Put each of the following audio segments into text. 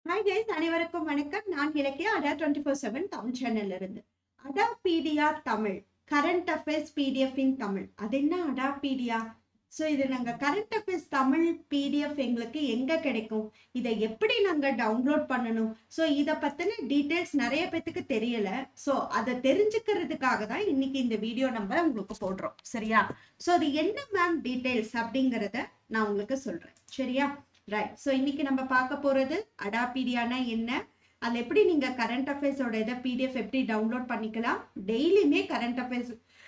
hi guys அனைவருக்கும் வணக்கம் நான் இலக்கிய அடா டுவெண்ட்டி ஃபோர் செவன் தமிழ் சேனல்ல இருந்து Addapedia Tamil current affairs PDF in Tamil அது என்ன அடாபீடியா ஸோ இது நாங்கள் கரண்ட் அஃபேர்ஸ் தமிழ் பிடிஎஃப் எங்களுக்கு எங்கே கிடைக்கும் இதை எப்படி நாங்கள் டவுன்லோட் பண்ணணும் ஸோ இதை பற்றின டீட்டெயில்ஸ் நிறைய பேத்துக்கு தெரியல ஸோ அதை தெரிஞ்சுக்கிறதுக்காக தான் இன்னைக்கு இந்த வீடியோ நம்ம உங்களுக்கு போடுறோம் சரியா ஸோ அது என்ன மேம் டீட்டெயில்ஸ் அப்படிங்கிறத நான் உங்களுக்கு சொல்கிறேன் சரியா ரைட் ஸோ இன்னைக்கு நம்ம பார்க்க போறது அடாபீடியானா என்ன அதில் எப்படி நீங்க கரண்ட் அஃபேர்ஸோட இதை பிடிஎஃப் எப்படி டவுன்லோட் பண்ணிக்கலாம் டெய்லியுமே கரண்ட் அஃபேர்ஸ்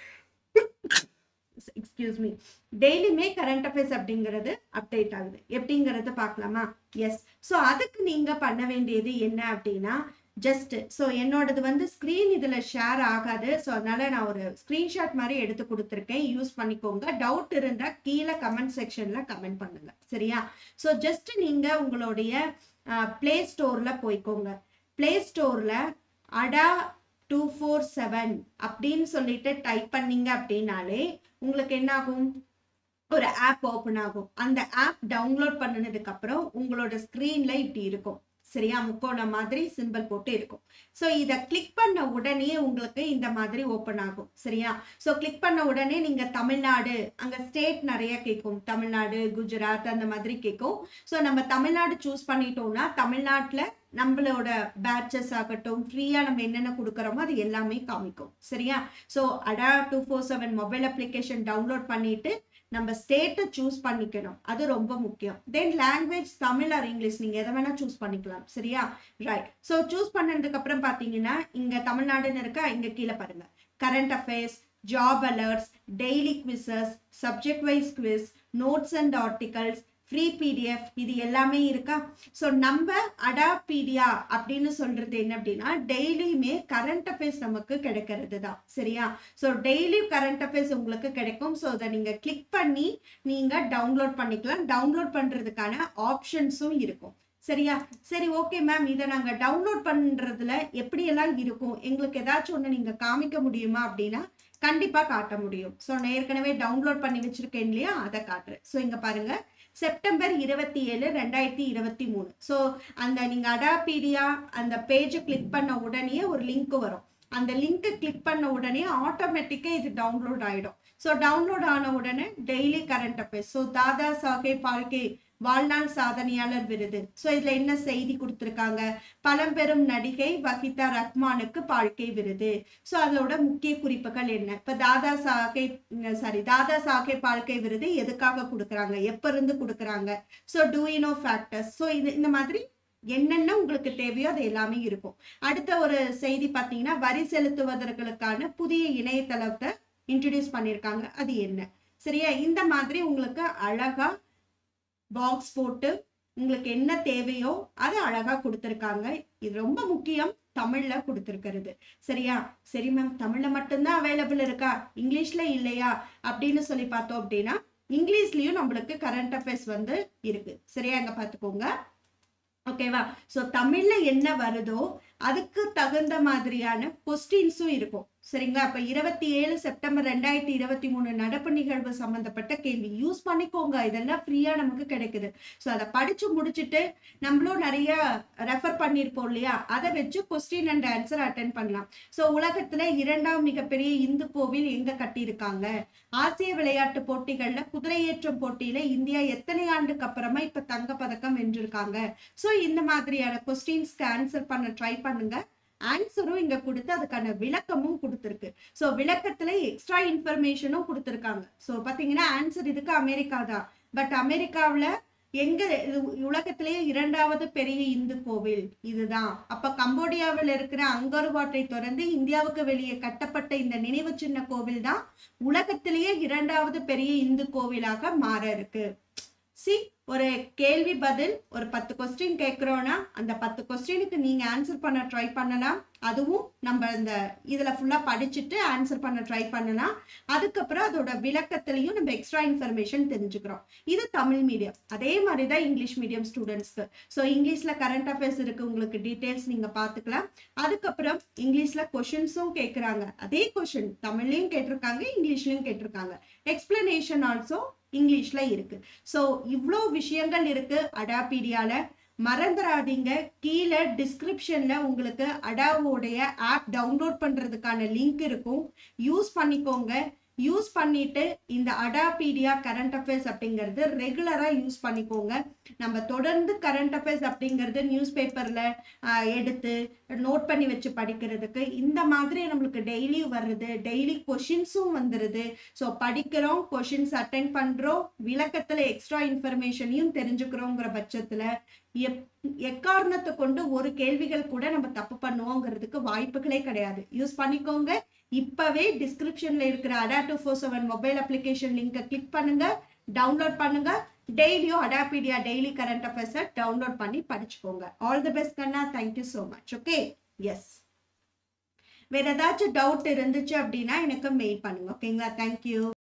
எக்ஸ்கியூஸ் மீ டெய்லியுமே கரண்ட் அஃபேர்ஸ் அப்படிங்கிறது அப்டேட் ஆகுது எப்படிங்கிறத பார்க்கலாமா எஸ் ஸோ அதுக்கு நீங்க பண்ண வேண்டியது என்ன அப்படின்னா ஜஸ்ட் ஸோ என்னோடது வந்து ஸ்க்ரீன் இதில் ஷேர் ஆகாது ஸோ அதனால நான் ஒரு ஸ்க்ரீன்ஷாட் மாதிரி எடுத்து கொடுத்துருக்கேன் யூஸ் பண்ணிக்கோங்க டவுட் இருந்தால் கீழே கமெண்ட் செக்ஷனில் கமெண்ட் பண்ணுங்க சரியா ஸோ ஜஸ்ட் நீங்கள் உங்களுடைய ப்ளே ஸ்டோரில் போய்க்கோங்க ப்ளே ஸ்டோரில் அடா டூ ஃபோர் செவன் அப்படின்னு சொல்லிட்டு டைப் பண்ணீங்க அப்படின்னாலே உங்களுக்கு என்ன ஆகும் ஒரு ஆப் ஓப்பன் ஆகும் அந்த ஆப் டவுன்லோட் பண்ணினதுக்கு அப்புறம் உங்களோட ஸ்க்ரீன்ல இப்படி இருக்கும் சரியா முக்கோணம் மாதிரி சிம்பிள் போட்டு இருக்கும் ஸோ இதை கிளிக் பண்ண உடனே உங்களுக்கு இந்த மாதிரி ஓப்பன் ஆகும் சரியா ஸோ கிளிக் பண்ண உடனே நீங்க தமிழ்நாடு அங்க ஸ்டேட் நிறைய கேட்கும் தமிழ்நாடு குஜராத் அந்த மாதிரி கேட்கும் ஸோ நம்ம தமிழ்நாடு சூஸ் பண்ணிட்டோம்னா தமிழ்நாட்டில் நம்மளோட பேட்சஸ் ஆகட்டும் ஃப்ரீயா நம்ம என்னென்ன கொடுக்குறோமோ அது எல்லாமே காமிக்கும் சரியா so Adda two four seven mobile application download பண்ணிட்டு நம்ம ஸ்டேட்டை சூஸ் பண்ணிக்கணும் அது ரொம்ப முக்கியம் then language Tamil or English நீங்க எதை வேணா சூஸ் பண்ணிக்கலாம் சரியா ரைட் ஸோ சூஸ் பண்ணதுக்கு அப்புறம் பாத்தீங்கன்னா இங்க தமிழ்நாடுன்னு இருக்கா இங்க கீழே பாருங்க current affairs job alerts daily quizzes subject wise quiz notes and articles free PDF இது எல்லாமே இருக்கா ஸோ நம்ம அடாபீடியா அப்படின்னு சொல்றது என்ன அப்படின்னா டெய்லியுமே கரண்ட் அஃபேர்ஸ் நமக்கு கிடைக்கிறது தான் சரியா ஸோ டெய்லி கரண்ட் அஃபேர்ஸ் உங்களுக்கு கிடைக்கும் ஸோ அதை நீங்க கிளிக் பண்ணி நீங்க டவுன்லோட் பண்ணிக்கலாம் டவுன்லோட் பண்றதுக்கான ஆப்ஷன்ஸும் இருக்கும் சரியா சரி ஓகே மேம் இதை நாங்கள் டவுன்லோட் பண்ணுறதுல எப்படியெல்லாம் இருக்கும் எங்களுக்கு ஏதாச்சும் ஒன்று நீங்கள் காமிக்க முடியுமா அப்படின்னா கண்டிப்பாக காட்ட முடியும் ஸோ நான் ஏற்கனவே டவுன்லோட் பண்ணி வச்சிருக்கேன் இல்லையா அதை காட்டுறேன் ஸோ இங்கே பாருங்க செப்டம்பர் இருபத்தி ஏழு ரெண்டாயிரத்தி இருபத்தி மூணு ஸோ அந்த நீங்கள் அடாபீடியா அந்த பேஜை கிளிக் பண்ண உடனே ஒரு லிங்க் வரும் அந்த லிங்க்கை கிளிக் பண்ண உடனே ஆட்டோமேட்டிக்காக இது டவுன்லோட் ஆகிடும் ஸோ டவுன்லோட் ஆன உடனே daily current affairs so Dada Saheb Phalke வாழ்நாள் சாதனையாளர் விருது ஸோ இதுல என்ன செய்தி கொடுத்துருக்காங்க பழம்பெரும் நடிகை வகிதா ரஹ்மானுக்கு பால்கே விருது ஸோ அதோட முக்கிய குறிப்புகள் என்ன இப்ப தாதா சாஹேப் சாரி தாதா சாஹேப் பால்கே விருது எதுக்காக கொடுக்குறாங்க எப்ப இருந்து கொடுக்குறாங்க ஸோ டூயினோ ஃபேக்டர்ஸ் ஸோ இது இந்த மாதிரி என்னென்ன உங்களுக்கு தேவையோ அது எல்லாமே இருக்கும் அடுத்த ஒரு செய்தி பார்த்தீங்கன்னா வரி செலுத்துவதற்கான புதிய இணையதளத்தை இன்ட்ரடியூஸ் பண்ணியிருக்காங்க அது என்ன சரியா இந்த மாதிரி உங்களுக்கு அழகா பாக்ஸ் போட்டு உங்களுக்கு என்ன தேவையோ அதை அழகா கொடுத்துருக்காங்க இது ரொம்ப முக்கியம் தமிழ்ல கொடுத்துருக்கிறது சரியா சரி மேம் தமிழ்ல மட்டும்தான் அவைலபிள் இருக்கா இங்கிலீஷ்ல இல்லையா அப்படின்னு சொல்லி பார்த்தோம் அப்படின்னா இங்கிலீஷ்லயும் நம்மளுக்கு கரண்ட் அஃபேர்ஸ் வந்து இருக்கு சரியா இங்க பாத்துக்கோங்க ஓகேவா ஸோ தமிழ்ல என்ன வருதோ அதுக்கு தகுந்த மாதிரியான கொஸ்டின்ஸும் இருக்கும் சரிங்களா அப்ப இருபத்தி ஏழு செப்டம்பர் ரெண்டாயிரத்தி இருபத்தி மூணு நடப்பு நிகழ்வு சம்பந்தப்பட்ட கேள்வி யூஸ் பண்ணிக்கோங்க இதெல்லாம் ஃப்ரீயா நமக்கு கிடைக்குது ஸோ அதை படிச்சு முடிச்சுட்டு நம்மளும் நிறைய ரெஃபர் பண்ணியிருப்போம் இல்லையா அதை வச்சு கொஸ்டின் அண்ட் ஆன்சர் அட்டன் பண்ணலாம் ஸோ உலகத்துல இரண்டாம் மிகப்பெரிய இந்து கோவில் எங்க கட்டியிருக்காங்க ஆசிய விளையாட்டு போட்டிகள்ல குதிரையேற்றம் போட்டியில இந்தியா எத்தனை ஆண்டுக்கு அப்புறமா இப்ப தங்க பதக்கம் வென்றிருக்காங்க ஸோ இந்த மாதிரியான கொஸ்டின்ஸ்க்கு ஆன்சர் பண்ண ட்ரை பண்ணுங்க ஆன்சரும் இங்க கொடுத்து அதுக்கான விளக்கமும் கொடுத்துருக்கு ஸோ விளக்கத்துல எக்ஸ்ட்ரா இன்ஃபர்மேஷனும் கொடுத்துருக்காங்க ஸோ பாத்தீங்கன்னா ஆன்சர் இதுக்கு அமெரிக்கா தான் பட் அமெரிக்காவில் எங்க உலகத்திலேயே இரண்டாவது பெரிய இந்து கோவில் இதுதான் அப்ப கம்போடியாவில் இருக்கிற அங்கர்வாட்டை தொடர்ந்து இந்தியாவுக்கு வெளியே கட்டப்பட்ட இந்த நினைவு சின்ன கோவில் தான் உலகத்திலேயே இரண்டாவது பெரிய இந்து கோவிலாக மாற இருக்கு சி ஒரு கேள்வி பதில் ஒரு பத்து கொஸ்டின் கேட்குறோன்னா அந்த பத்து கொஸ்டினுக்கு நீங்க ஆன்சர் பண்ண ட்ரை பண்ணலாம் அதுவும் நம்ம இந்த இதுல ஃபுல்லா படிச்சுட்டு ஆன்சர் பண்ண ட்ரை பண்ணலாம் அதுக்கப்புறம் அதோட விளக்கத்திலையும் நம்ம எக்ஸ்ட்ரா இன்ஃபர்மேஷன் தெரிஞ்சுக்கிறோம் இது தமிழ் மீடியம் அதே மாதிரி தான் இங்கிலீஷ் மீடியம் ஸ்டூடெண்ட்ஸ்க்கு ஸோ இங்கிலீஷ்ல கரண்ட் அஃபேர்ஸ் இருக்கு உங்களுக்கு டீட்டெயில்ஸ் நீங்க பார்த்துக்கலாம் அதுக்கப்புறம் இங்கிலீஷ்ல கொஷின்ஸும் கேட்குறாங்க அதே கொஷின் தமிழ்லையும் கேட்டிருக்காங்க இங்கிலீஷ்லயும் கேட்டிருக்காங்க எக்ஸ்பிளனேஷன் ஆல்சோ இங்கிலீஷ்ல இருக்கு ஸோ இவ்வளோ விஷயங்கள் இருக்கு அடாபீடியால மறந்துடாதீங்க கீழே டிஸ்கிரிப்ஷன்ல உங்களுக்கு அடாவோடைய ஆப் டவுன்லோட் பண்றதுக்கான லிங்க் இருக்கும் யூஸ் பண்ணிக்கோங்க யூஸ் பண்ணிட்டு இந்த அடாபீடியா கரண்ட் அஃபேர்ஸ் அப்படிங்கிறது ரெகுலரா யூஸ் பண்ணிக்கோங்க நம்ம தொடர்ந்து கரண்ட் அஃபேர்ஸ் அப்படிங்கிறது நியூஸ் பேப்பர்ல எடுத்து நோட் பண்ணி வச்சு படிக்கிறதுக்கு இந்த மாதிரி நம்மளுக்கு டெய்லி வருது டெய்லி கொஷின்ஸும் வந்துருது ஸோ படிக்கிறோம் கொஷின்ஸ் அட்டென்ட் பண்றோம் விளக்கத்துல எக்ஸ்ட்ரா இன்ஃபர்மேஷனையும் தெரிஞ்சுக்கிறோங்கிற பட்சத்துல எப் எக்காரணத்தை கொண்டு ஒரு கேள்விகள் கூட நம்ம தப்பு பண்ணுவோங்கிறதுக்கு வாய்ப்புகளே கிடையாது யூஸ் பண்ணிக்கோங்க இப்பவே டிஸ்கிரிப்ஷன்ல இருக்கிற Adda two four seven mobile application லிங்கை கிளிக் பண்ணுங்க டவுன்லோட் பண்ணுங்க டெய்லியும் Addapedia daily current affairs download பண்ணி படிச்சுக்கோங்க ஆல் தி பெஸ்ட் கண்ணா thank you so much okay yes வேற ஏதாச்சும் டவுட் இருந்துச்சு அப்படின்னா எனக்கு மெயில் பண்ணுங்க ஓகேங்களா தேங்க்யூ